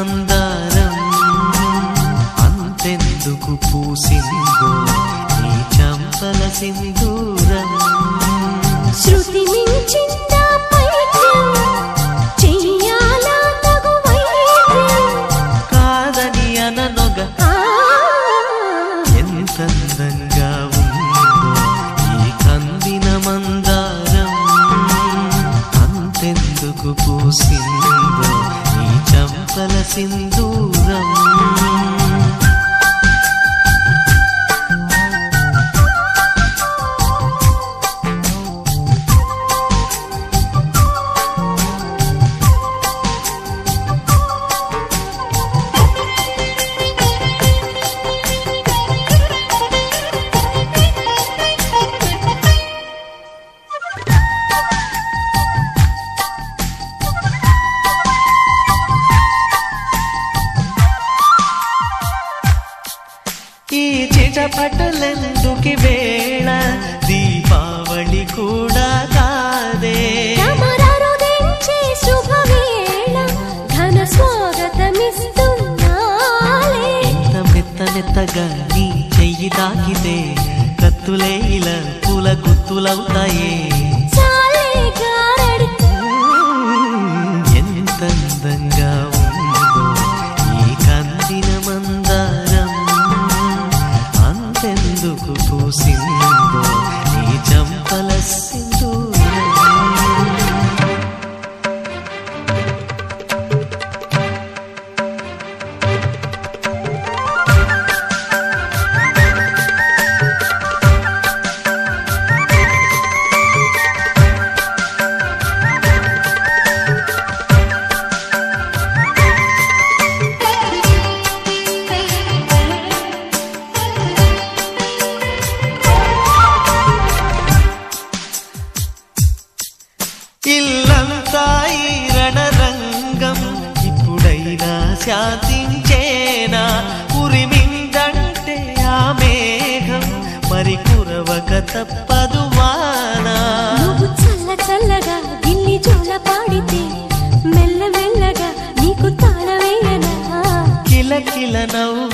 మందారం అంతెందుకు పూసిందో నీ చంపల సింధూరం శృతి మించిందా పైత్యం చెయ్యాలా తగు వైద్యం కాదని అననొగ ఆ, ఎంతందంగా ఉందో ఈ కందిన మందారం అంతెందుకు పూసిందో నీ చంపల సింధూరం ఈ చిటపటలెందుకి వేళ దీపావళి కూడా కాదే రమరరుదించే శుభవేళ ఘన స్వాగతమిస్తున్నాలే ఇంత మెత్త మెత్తగా నీ చెయ్యి తాకితే కత్తులే ఇలా పూల గుత్తులవుతాయే చాలే గారడి ఎంత అందంగా ఉందో ఈ కందిన మందారం అంతెందుకు పూసిందో నీ చంపల సింధూరం ఇల్లంతా ఈ రణరంగం ఇప్పుడైనా శాంతించేనా ఉరిమిందంటే ఆ మేఘం మరి కురవక తప్పదు వానా నువ్వు చల్ల చల్లగా గిల్లి జోల పాడితే మెల్ల మెల్లగా నీకు తాళవేయనా కిల కిల నవ్వు